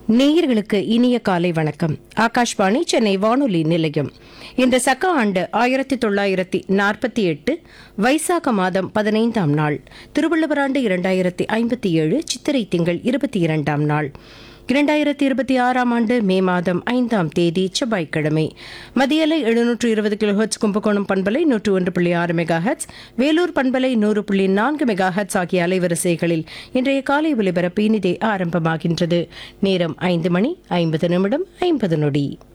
நேயர்களுக்கு இனிய காலை வணக்கம் ஆகாஷ்வாணி சென்னை வானொலி நிலையம் இந்த சக்க ஆண்டு ஆயிரத்தி தொள்ளாயிரத்தி நாற்பத்தி எட்டு வைசாக மாதம் பதினைந்தாம் நாள் திருவள்ளுவர் ஆண்டு இரண்டாயிரத்தி ஐம்பத்தி ஏழு சித்திரை திங்கள் இருபத்தி இரண்டாம் நாள் இரண்டாயிரத்தி இருபத்தி ஆறாம் ஆண்டு மே மாதம் ஐந்தாம் தேதி செவ்வாய்க்கிழமை மதியலை எழுநூற்று இருபது கிலோஹெட்ஸ் கும்பகோணம் பண்பலை நூற்று ஒன்று புள்ளி ஆறு மெகா ஹெட்ஸ் வேலூர் பண்பலை நூறு புள்ளி நான்கு மெகா ஹெட்ஸ் ஆகிய அலைவரிசைகளில் இன்றைய காலை ஒலிபரப்பு இனிதே ஆரம்பமாகின்றது நேரம் ஐந்து மணி ஐம்பது நிமிடம் ஐம்பது நொடி